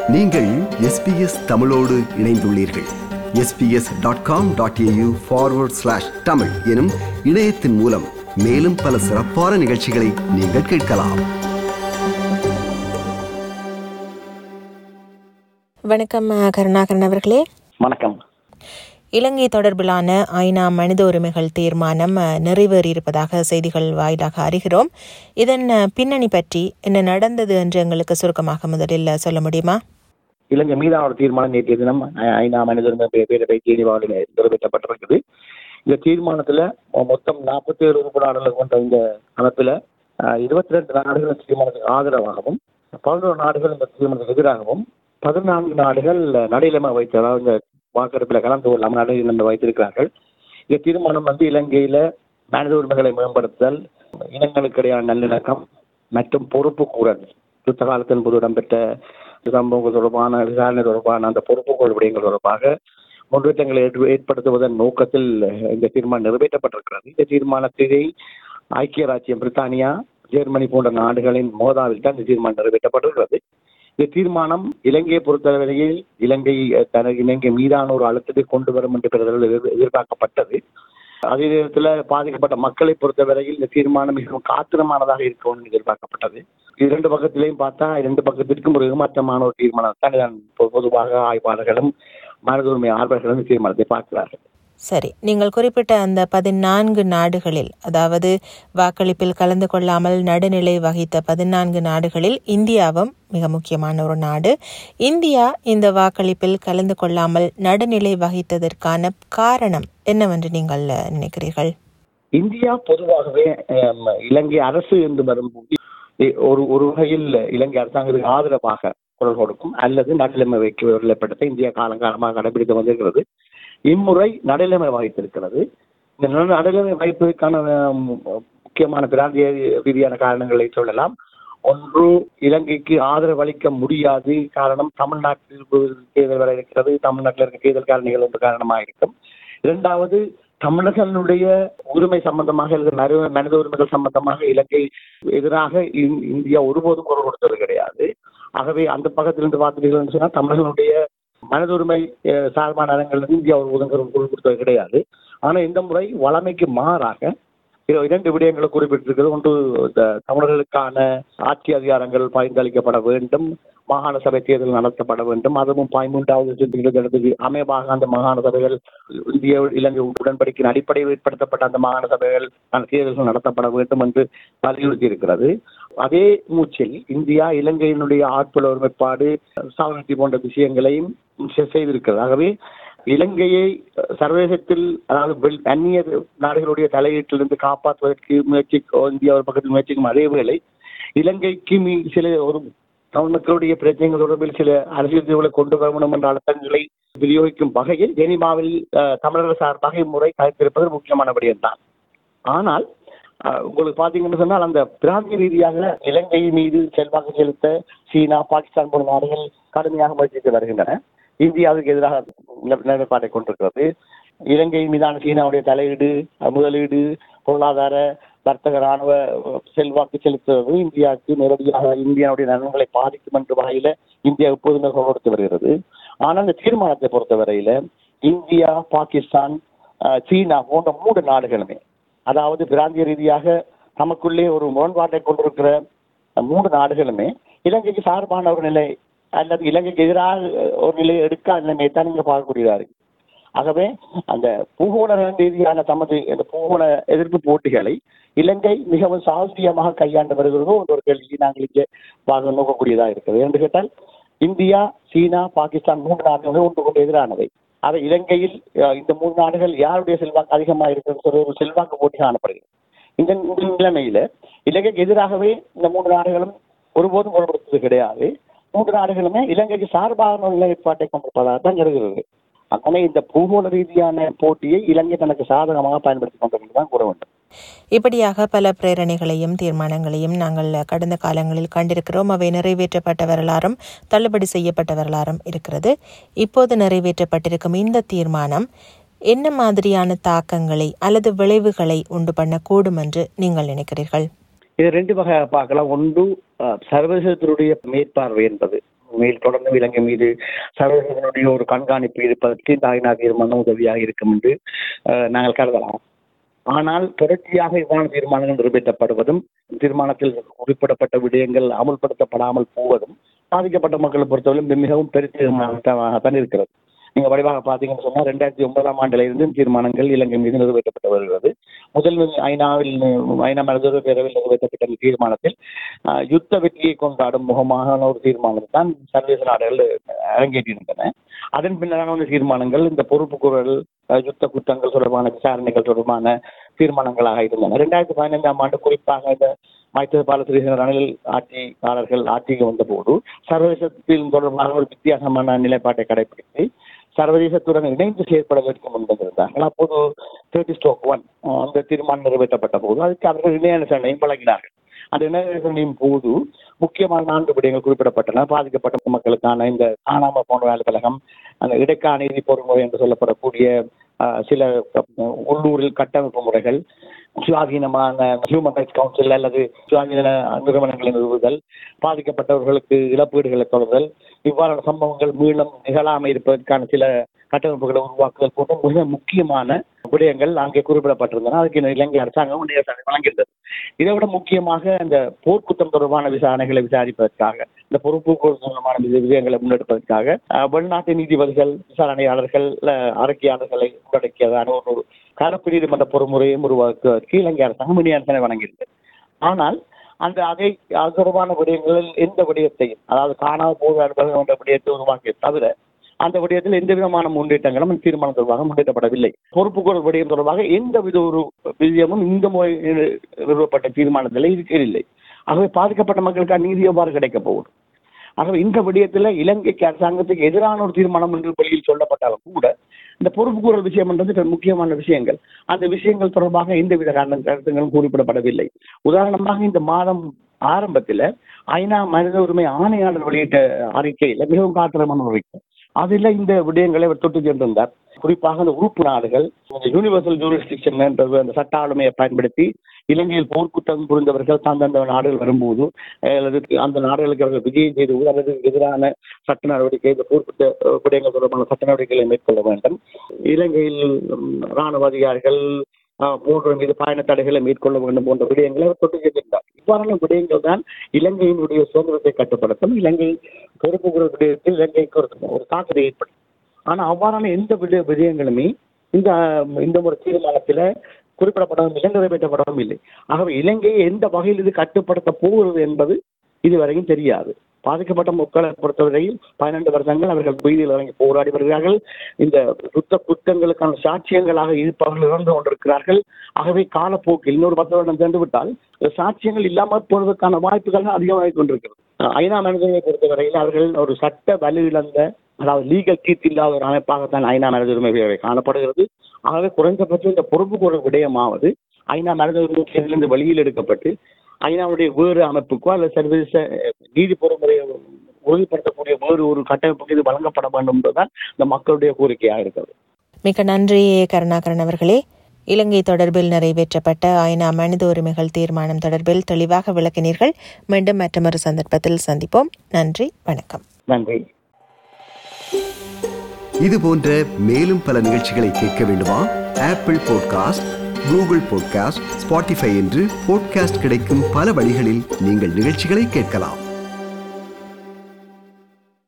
நீங்கள் எஸ்பிஎஸ் தமிழோடு இணைந்துள்ளீர்கள் SBS dot com dot A U forward slash Tamil எனும் இணையத்தின் மூலம் மேலும் பல சிறப்பான நிகழ்ச்சிகளை நீங்கள் கேட்கலாம் வணக்கம் அஹ், கருணாகரன் அவர்களே வணக்கம் இலங்கை தொடர்பிலான ஐநா மனித உரிமைகள் தீர்மானம் அஹ், நிறைவேறியிருப்பதாக செய்திகள் வாயிலாக அறிகிறோம் இதன் அஹ், பின்னணி பற்றி என்ன நடந்தது என்று எங்களுக்கு சுருக்கமாக முதலில் சொல்ல முடியுமா இலங்கை மீதான ஒரு தீர்மானம் நேற்றைய தினம் ஐ- ஐநா மனித உரிமை பே- பேரவை ஜெனீவாவில் நிறைவேற்றப்பட்டிருக்குது இந்த தீர்மானத்துல மொ- மொத்தம் நாற்பத்தி ஏழு உறுப்பு நாடுகள் கொண்ட இந்த அமைப்புல இருபத்தி ரெண்டு நாடுகள் இந்த தீர்மானத்துக்கு ஆதரவாகவும் பதினோரு நாடுகள் இந்த தீர்மானத்துக்கு எதிராகவும் பதினான்கு நாடுகள் நடையிலமா வைத்து அதாவது இந்த வாக்கெடுப்பில் கலந்து கொள்ளாமல் நடையிலமை வைத்திருக்கிறார்கள் இந்த தீர்மானம் வந்து இலங்கையில மனித உரிமைகளை மேம்படுத்துதல் இனங்களுக்கிடையான நல்லிணக்கம் மற்றும் பொறுப்பு கூறல் யுத்த காலத்தின் போது இடம்பெற்ற சம்பவங்கள் தொடர்பான விசாரணை தொடர்பான அந்த பொறுப்புகள் விடயங்கள் தொடர்பாக முன்னேற்றங்களை ஏற்ப- ஏற்படுத்துவதன் நோக்கத்தில் இந்த தீர்மானம் நிறைவேற்றப்பட்டிருக்கிறது இந்த தீர்மானத்தை ஐக்கிய ராஜ்யம் பிரித்தானியா ஜெர்மனி போன்ற நாடுகளின் மோதாவில் தான் இந்த தீர்மானம் நிறைவேற்றப்பட்டிருக்கிறது இந்த தீர்மானம் இலங்கையை பொறுத்தவரையில் இலங்கை அஹ், தனது இலங்கை மீதான ஒரு அழுத்தத்தை கொண்டு வரும் என்று பெறுதல் எதிர்- எதிர்பார்க்கப்பட்டது அதே நேரத்தில் பாதிக்கப்பட்ட மக்களை பொறுத்தவரையில் இந்த தீர்மானம் மிகவும் காத்திரமானதாக இருக்கும் எதிர்பார்க்கப்பட்டது இரண்டு பக்கத்திலையும் பார்த்தா இரண்டு பக்கத்திற்கும் ஒரு ஏமாற்றமான ஒரு தீர்மானம் தான் இதன் பொ- பொதுவாக ஆய்வாளர்களும் மனித உரிமை ஆர்வலர்களும் இந்த தீர்மானத்தை பார்க்கிறார்கள் சரி நீங்கள் குறிப்பிட்ட அந்த பதினான்கு நாடுகளில் அதாவது வாக்களிப்பில் கலந்து கொள்ளாமல் நடுநிலை வகித்த பதினான்கு நாடுகளில் இந்தியாவும் மிக முக்கியமான ஒரு நாடு இந்தியா இந்த வாக்களிப்பில் கலந்து கொள்ளாமல் நடுநிலை வகித்ததற்கான காரணம் என்னவென்று நீங்கள் அஹ், நினைக்கிறீர்கள் இந்தியா பொதுவாகவே ஹம், இலங்கை அரசு என்று வரும்போது இ- ஒரு ஒரு வகையில் இலங்கை அரசாங்கத்துக்கு ஆதரவாக குரல் கொடுக்கும் அல்லது நடுநிலைமை வைக்க வெள்ளப்படுத்த இந்தியா காலங்காலமாக கடைபிடித்து வந்திருக்கிறது இம்முறை நடுநிலைமை வகித்திருக்கிறது இந்த நடு- நடுநிலைமை வகிப்பதற்கான ஹம், முக்கியமான பிராந்திய ரீதியான காரணங்களை சொல்லலாம் ஒன்று இலங்கைக்கு ஆதரவு அளிக்க முடியாது காரணம் தமிழ்நாட்டில் ஒரு தேர்தல் வர இருக்கிறது தமிழ்நாட்டில் இருக்க தேர்தல் காரணிகள் ஒன்று காரணமாக இருக்கும் இரண்டாவது தமிழர்களுடைய உரிமை சம்பந்தமாக அல்லது மரு- மனித உரிமைகள் சம்பந்தமாக இலங்கை எதிராக இந்- இந்தியா ஒருபோதும் குரல் கொடுத்தது கிடையாது ஆகவே அந்த பக்கத்திலிருந்து பார்த்துட்டீங்கன்னு சொன்னா தமிழர்களுடைய மனித உரிமை அஹ், சார்பான இடங்கள் இந்தியா ஒருபோதும் குரல் குரல் கொடுத்தது கிடையாது ஆனா இந்த முறை வளமைக்கு மாறாக இரு- இரண்டு விடயங்களை குறிப்பிட்டிருக்கிறது ஒன்று இந்த தமிழர்களுக்கான ஆட்சி அதிகாரங்கள் பகிர்ந்தளிக்கப்பட வேண்டும் மாகாண சபை தேர்தல் நடத்தப்பட வேண்டும் அதுவும் பதிமூன்றாவது இடத்துக்கு அமைவாக அந்த மாகாண சபைகள் இந்திய இலங்கை உடன்படிக்கையின் அடிப்படையில் ஏற்படுத்தப்பட்ட அந்த மாகாண சபைகள் அந்த தேர்தல்கள் நடத்தப்பட வேண்டும் என்று வலியுறுத்தி இருக்கிறது அதே மூச்சில் இந்தியா இலங்கையினுடைய ஆட்புல ஒருமைப்பாடு சாவனத்தி போன்ற விஷயங்களையும் செ- செய்திருக்கிறது ஆகவே இலங்கையை அஹ், சர்வதேசத்தில் அதாவது வெள்- அந்நிய நாடுகளுடைய தலையீட்டிலிருந்து காப்பாற்றுவதற்கு முயற்சி இந்தியா ஒரு பக்கத்தில் முயற்சிக்கும் அதே வேளை இலங்கைக்கு மீ- சில ஒரு தமிழ் மக்களுடைய பிரச்சனைகள் தொடர்பில் சில அரசியல் தீர்வுகளை கொண்டு வரணும் என்ற அழுத்தங்களை விநியோகிக்கும் வகையில் ஜெனிவாவில் அஹ், தமிழர்கள் சார்பாக இம்முறை கலைத்திருப்பது முக்கியமான விடயம்தான் ஆனால் அஹ், உங்களுக்கு பாத்தீங்கன்னு சொன்னால் அந்த பிராந்திய ரீதியாக இலங்கை மீது செல்வாக்கு செலுத்த சீனா பாகிஸ்தான் போன்ற நாடுகள் கடுமையாக முயற்சித்து வருகின்றன இந்தியாவுக்கு எதிராக நில- நிலைப்பாட்டை கொண்டிருக்கிறது இலங்கை மீதான சீனாவுடைய தலையீடு அஹ், முதலீடு பொருளாதார வர்த்தக ராணுவ அஹ், செல்வாக்கு செலுத்துவது இந்தியாவுக்கு நேரடியாக இந்தியாவுடைய நலன்களை பாதிக்கும் என்ற வகையில இந்தியா எப்போதுமே குரல் கொடுத்து வருகிறது ஆனால் இந்த தீர்மானத்தை பொறுத்தவரையில இந்தியா பாகிஸ்தான் அஹ், சீனா போன்ற மூன்று நாடுகளுமே அதாவது பிராந்திய ரீதியாக நமக்குள்ளே ஒரு முரண்பாட்டை கொண்டிருக்கிற அஹ், மூன்று நாடுகளுமே இலங்கைக்கு சார்பான ஒரு நிலை அல்லது இலங்கைக்கு எதிராக ஒரு நிலையை எடுக்காத நிலைமையை தான் நீங்க பார்க்கக்கூடியதா இருக்கு ஆகவே அந்த பூகோள ரீதியான தமது இந்த பூகோள எதிர்ப்பு போட்டிகளை இலங்கை மிகவும் சாதுரியமாக கையாண்டு வருகிறதோ என்ற ஒரு கேள்வியை நாங்கள் இங்கே பார்க்க நோக்கக்கூடியதா இருக்கிறது என்று கேட்டால் இந்தியா சீனா பாகிஸ்தான் மூன்று நாடுகளும் ஒன்று கொண்டு எதிரானவை அதை இலங்கையில் அஹ், இந்த மூன்று நாடுகள் யாருடைய செல்வாக்கு அதிகமாக இருக்கிறது சொல்ற ஒரு செல்வாக்கு போட்டி காணப்படுகிறது இந்த இந்த நிலைமையில இலங்கைக்கு எதிராகவே இந்த மூன்று நாடுகளும் ஒருபோதும் குரல் கொடுத்தது கிடையாது மூன்று நாடுகளுமே இலங்கைக்கு சார்பான ஒரு நிலைப்பாட்டை கொண்டிருப்பதாக தான் கருதுகிறது அதனை இந்த பூகோள ரீதியான போட்டியை இலங்கை தனக்கு சாதகமாக பயன்படுத்தி கொண்டிருக்கிறது தான் கூற வேண்டும் இப்படியாக பல பிரேரணைகளையும் தீர்மானங்களையும் நாங்கள் கடந்த காலங்களில் கண்டிருக்கிறோம் அவை நிறைவேற்றப்பட்ட வரலாறும் தள்ளுபடி செய்யப்பட்ட வரலாறும் இருக்கிறது இப்போது நிறைவேற்றப்பட்டிருக்கும் இந்த தீர்மானம் என்ன மாதிரியான தாக்கங்களை அல்லது விளைவுகளை உண்டு பண்ணக்கூடும் என்று நீங்கள் நினைக்கிறீர்கள் இது ரெண்டு வகையாக பார்க்கலாம் ஒன்று அஹ், சர்வதேசத்தினுடைய மேற்பார்வை என்பது மேல் தொடர்ந்து இலங்கை மீது சர்வதேசனுடைய ஒரு கண்காணிப்பு இருப்பதற்கு இந்த ஐநா தீர்மானம் உதவியாக இருக்கும் என்று அஹ், நாங்கள் கருதலாம் ஆனால் தொடர்ச்சியாக இவ்வாறு தீர்மானங்கள் நிறைவேற்றப்படுவதும் தீர்மானத்தில் குறிப்பிடப்பட்ட விடயங்கள் அமுல்படுத்தப்படாமல் போவதும் பாதிக்கப்பட்ட மக்களை பொறுத்தவரை மிகவும் பெருத்தமாகத்தான் இருக்கிறது நீங்க வடிவாக பாத்தீங்கன்னு சொன்னா ரெண்டாயிரத்தி ஒன்பதாம் ஆண்டுல இருந்து தீர்மானங்கள் இலங்கை மீது நிறைவேற்றப்பட்டு வருகிறது முதல் ஐநாவில் ஐநா மனிதர் பேரவையில் நிறைவேற்றப்பட்ட இந்த தீர்மானத்தில் ஆஹ், யுத்த வெற்றியை கொண்டாடும் முகமான ஒரு தீர்மானம் தான் சர்வதேச நாடுகள் அரங்கேற்றியிருந்தன அதன் பின்னரான வந்து தீர்மானங்கள் இந்த பொறுப்புக்கூறல் அஹ், யுத்த குற்றங்கள் தொடர்பான விசாரணைகள் தொடர்பான தீர்மானங்களாக இருந்தன ரெண்டாயிரத்தி பதினைந்தாம் ஆண்டு குறிப்பாக இந்த மைத்திரிபால சிறிசேன ரணில் ஆட்சியாளர்கள் ஆட்சிக்கு வந்தபோது சர்வதேசத்தில் தொடர்பாக ஒரு வித்தியாசமான நிலைப்பாட்டை கடைபிடித்து சர்வதேசத்துடன் இணைந்து செயற்பட வேண்டும் என்பதிருந்தார்கள் அப்போது தேர்ட்டி ஸ்டோக் ஒன் அந்த தீர்மானம் நிறைவேற்றப்பட்ட போது அதுக்கு அவர்கள் இணையரசனையும் வழங்கினார்கள் அந்த இணையரசனையும் போது முக்கியமான நான்கு விடயங்கள் குறிப்பிடப்பட்டன பாதிக்கப்பட்ட மக்களுக்கான இந்த காணாம போன அலுவலகம் அந்த இடைக்கால நீதி பொறுமுறை என்று சொல்லப்படக்கூடிய ஆஹ், சில அஹ், உள்ளூரில் கட்டமைப்பு முறைகள் சுயாதீனமான ஹியூமன் ரைட்ஸ் கவுன்சில் அல்லது சுயாதீன நிறுவனங்களை நிறுவுதல் பாதிக்கப்பட்டவர்களுக்கு இழப்பீடுகளை தொடர்தல் இவ்வாறான சம்பவங்கள் மீளம் நிகழாமல் இருப்பதற்கான சில கட்டமைப்புகளை உருவாக்குதல் போன்ற மிக முக்கியமான விடயங்கள் அங்கே குறிப்பிடப்பட்டிருந்தன அதுக்கு இந்த இலங்கை அரசாங்கம் உடைய வழங்கியிருந்தது இதை விட முக்கியமாக இந்த போர்க்குற்றம் தொடர்பான விசாரணைகளை விசாரிப்பதற்காக இந்த பொறுப்பு தொடர்பான வி- விஷயங்களை முன்னெடுப்பதற்காக அஹ், வெளிநாட்டு நீதிபதிகள் விசாரணையாளர்கள் அஹ், அறிக்கையாளர்களை உள்ளடக்கியதான ஒரு கலப்பு நீதிமன்ற பொறுமுறையும் உருவாக்குவதற்கு இலங்கை அரசாங்கம் இனி அரசனை வழங்கியிருந்தது ஆனால் அந்த அதை அது தொடர்பான விடயங்களில் எந்த விடயத்தையும் அதாவது காணாம போக அனுபவம் என்ற விடயத்தை உருவாக்கிய தவிர அந்த விடயத்தில் எந்த விதமான முன்னேற்றங்களும் இந்த தீர்மானம் தொடர்பாக முன்னேற்றப்படவில்லை பொறுப்புக்கூறல் விடயம் தொடர்பாக எந்த வித ஒரு விஷயமும் இந்த முறை நிறுவப்பட்ட தீர்மானத்தில் இருக்கவில்லை ஆகவே பாதிக்கப்பட்ட மக்களுக்கு நீதி எவ்வாறு கிடைக்கப் போகுது ஆகவே இந்த விடயத்தில் இலங்கைக்கு அரசாங்கத்துக்கு எதிரான ஒரு தீர்மானம் என்று வெளியில் சொல்லப்பட்டாலும் கூட இந்த பொறுப்புக்கூறல் விஷயம் என்றது மிக முக்கியமான விஷயங்கள் அந்த விஷயங்கள் தொடர்பாக எந்தவித காரண கருத்துங்களும் குறிப்பிடப்படவில்லை உதாரணமாக இந்த மாதம் ஆரம்பத்தில் ஐநா மனித உரிமை ஆணையாளர் வெளியிட்ட அறிக்கையில மிகவும் காத்திரமான ஒரு அறிக்கை அதில் இந்த விடயங்களை அவர் தொட்டு சென்றிருந்தார் குறிப்பாக அந்த உறுப்பு நாடுகள் யூனிவர்சல் ஜூரிஸ்டிக்ஷன் என்ற அந்த சட்ட ஆளுமையை பயன்படுத்தி இலங்கையில் போர்க்குற்றம் புரிந்தவர்கள் தந்தந்த நாடுகள் வரும்போது அஹ், அல்லது அந்த நாடுகளுக்கு அவர்கள் விஜயம் செய்து அல்லது எதிரான சட்ட நடவடிக்கை இந்த போர்க்குற்ற அஹ், விடயங்கள் தொடர்பான சட்ட நடவடிக்கைகளை மேற்கொள்ள வேண்டும் இலங்கையில் ம், ராணுவ அதிகாரிகள் அஹ், போன்ற மீது பயண தடைகளை மேற்கொள்ள வேண்டும் போன்ற விடயங்களை அவர் தொட்டு சென்றிருந்தார் இவ்வாறான விடயங்கள் தான் இலங்கையினுடைய சுதந்திரத்தை கட்டுப்படுத்தும் இலங்கை பொறுப்பு விடயத்தில் இலங்கைக்கு ஒரு ஒரு தாக்கத்தை ஏற்படுத்தும் ஆனா அவ்வாறான எந்த விட விடயங்களுமே இந்த அஹ், இந்த ஒரு தீர்மானத்தில் குறிப்பிடப்படவும் இல்லை நிறைவேற்றப்படவும் இல்லை ஆகவே இலங்கையை எந்த வகையில் இது கட்டுப்படுத்த போகிறது என்பது இதுவரையும் தெரியாது பாதிக்கப்பட்ட மக்களை பொறுத்தவரையில் பன்னெண்டு வருடங்கள் அவர்கள் வீதியில் இறங்கி போராடி வருகிறார்கள் இந்த யுத்த குற்றங்களுக்கான சாட்சியங்களாக இருப்பவர்கள் இறந்து கொண்டிருக்கிறார்கள் ஆகவே காலப்போக்கில் இன்னொரு பத்து வருடம் சென்று விட்டால் இந்த சாட்சியங்கள் இல்லாமல் போவதற்கான வாய்ப்புகள் அதிகமாகிக் கொண்டிருக்கிறது ஐநா மனிதர்களை பொறுத்தவரையில் அவர்கள் ஒரு சட்ட வலு இழந்த அதாவது லீகல் தீர்த்து இல்லாத ஒரு அமைப்பாகத்தான் ஐநா மனித உரிமை பேரவை காணப்படுகிறது ஆகவே குறைந்தபட்சம் இந்த பொறுப்பு கூற விடயமாவது ஐநா மனித உரிமையிலிருந்து வெளியில் எடுக்கப்பட்டு ஐநாவுடைய வேறு அமைப்புக்கோ அல்லது சர்வதேச அஹ், நீதி பொறுமுறையை உறுதிப்படுத்தக்கூடிய வேறு ஒரு கட்டமைப்புக்கு இது வழங்கப்பட வேண்டும் என்பதுதான் இந்த மக்களுடைய கோரிக்கையாக இருக்கிறது மிக்க நன்றி ஏ. கருணாகரன் அவர்களே இலங்கை தொடர்பில் நிறைவேற்றப்பட்ட ஐநா மனித உரிமைகள் தீர்மானம் தொடர்பில் தெளிவாக விளக்கினீர்கள் மீண்டும் மற்றொரு சந்தர்ப்பத்தில் சந்திப்போம் நன்றி வணக்கம் நன்றி இது போன்ற மேலும் பல நிகழ்ச்சிகளை கேட்க வேண்டுமா Apple podcast Google podcast Spotify என்று பாட்காஸ்ட் கிடைக்கும் பல வழிகளில் நீங்கள் நிகழ்ச்சிகளை கேட்கலாம்